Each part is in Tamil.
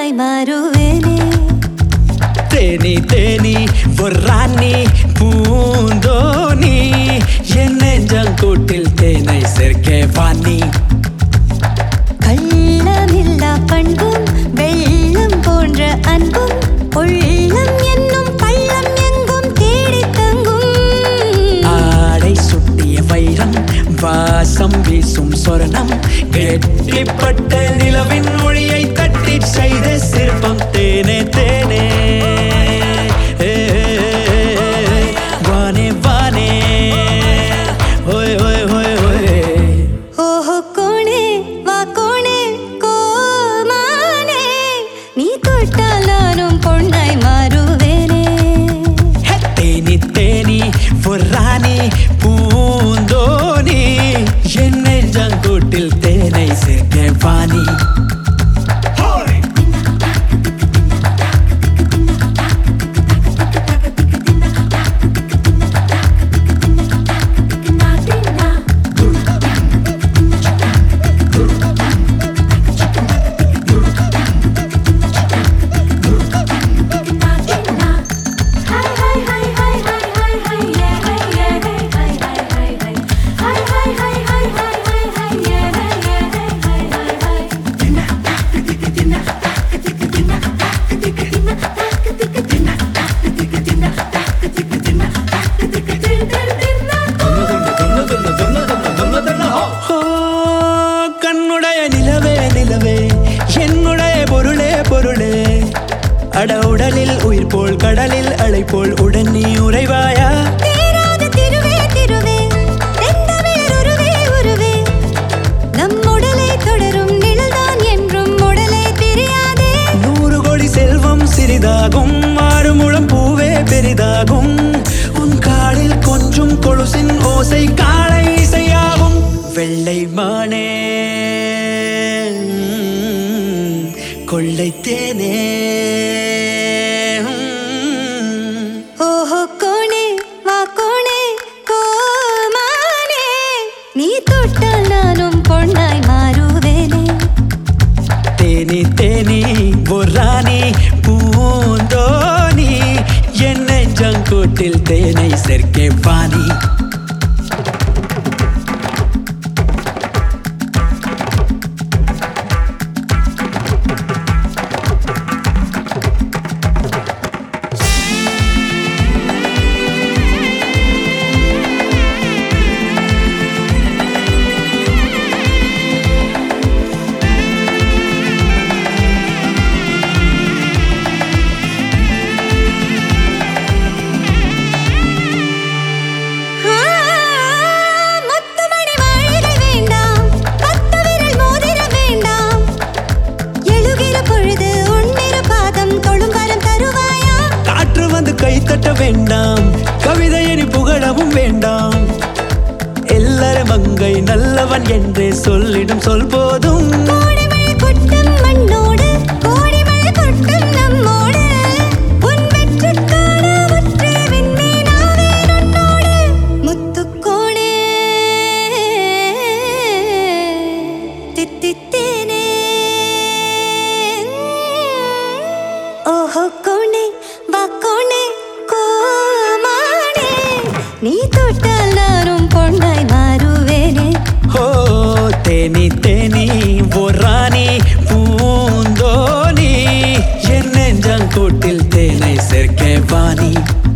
பொன்னாய் மாறுவேனே தேனி தேனி பொறானி பூந்தோனி என் நெஞ்சங்கூட்டில் தேனை சேர்க்க வாணி கள்ளமில்லா பண்பும் வெள்ளம் போன்ற அன்பும் உள்ளம் என்னும் பள்ளம் எங்கும் தேடி தங்கும் ஆடை சுட்டிய வைரம் வாசம் வீசும் சொரணம் கெட்டிப்பட்ட நிலவின் மொழியை தட்டி செய்த சிற்பம் தேனே தேனே ஏ, வானே வானே ஓய் ஓய் ஓய் ஓய் ஓஹோ கோணே வா கோணே கோமானே நீ தொட்டால் நானும் பொன்னாய் மாறுவேனே தேனி தேனி பொறானி பூந்தோனி என் நெஞ்சங்கூட்டில் தேனை சேர்க்க வாணி ஓ, கண்ணுடைய நிலவே நிலவே என்னுடைய பொருளே பொருளே அட உடலில் உயிர் போல் கடலில் அலை போல் உடன் நீ உறைவாயா தேராத திருவே திருவே தென்தமிழர் உருவே உருவே நம் உடலை தொடரும் நிழல்தான் என்றும் உடலை பிரியாதே நூறு கோடி செல்வம் சிறிதாகும் ஆறு முழம் பூவே பெரிதாகும் உன் காலில் கொஞ்சம் கொலுசின் ஓசை காலை இசையாகும் வெள்ளை மானே ம், கொள்ளை தேனே ம். ஓஹோ கோணே வா கோணே கோமானே நீ தொட்டால் நானும் பொன்னாய் மாறுவேனே தேனி தேனி பொறானி பூந்தோனி என் நெஞ்சங்கூட்டில் தேனை சேர்க்க வாணி ஆ, முத்துமணி மாளிகை வேண்டாம் பத்து விரல் மோதிரம் வேண்டாம் எழுகிற பொழுது உன்னிரு பாதம் தொழும் வரம் தருவாயா காற்று வந்து கைத்தட்ட வேண்டாம் கவிதையை புகழவும் வேண்டாம் எல்லாரும் மங்கை நல்லவன் என்றே சொல்லிடும் சொல் போதும் கோடிமழை கொட்டும் மண்ணோடு கோடிமழை கொட்டும் நம்மோடு உன் வெற்றிக்கான ஒற்றே விண்மீனாவே உன்னோடு முத்துக்கோணே தித்தித்தேனே ஓஹோ கோணே வா கோணே கோமானே நீ தொட்டால் நானும் பொன்னாய் மாறுவேனே ஓ தேனி தேனி பொறானி பூந்தோனி என் நெஞ்சங்கூட்டில் தேனை சேர்க்க வாணி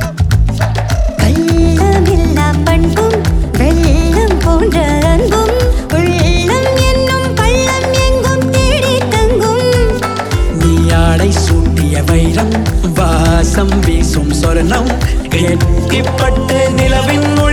கள்ளமில்லா பண்பும் வெள்ளம் போன்ற அன்பும் உள்ளம் என்னும் பள்ளம் எங்கும் தேடி தங்கும் நீ ஆடை சூட்டிய வைரம் வாசம் வீசும் சொர்ணம் கெட்டிப்பட்ட நிலவின் மொழி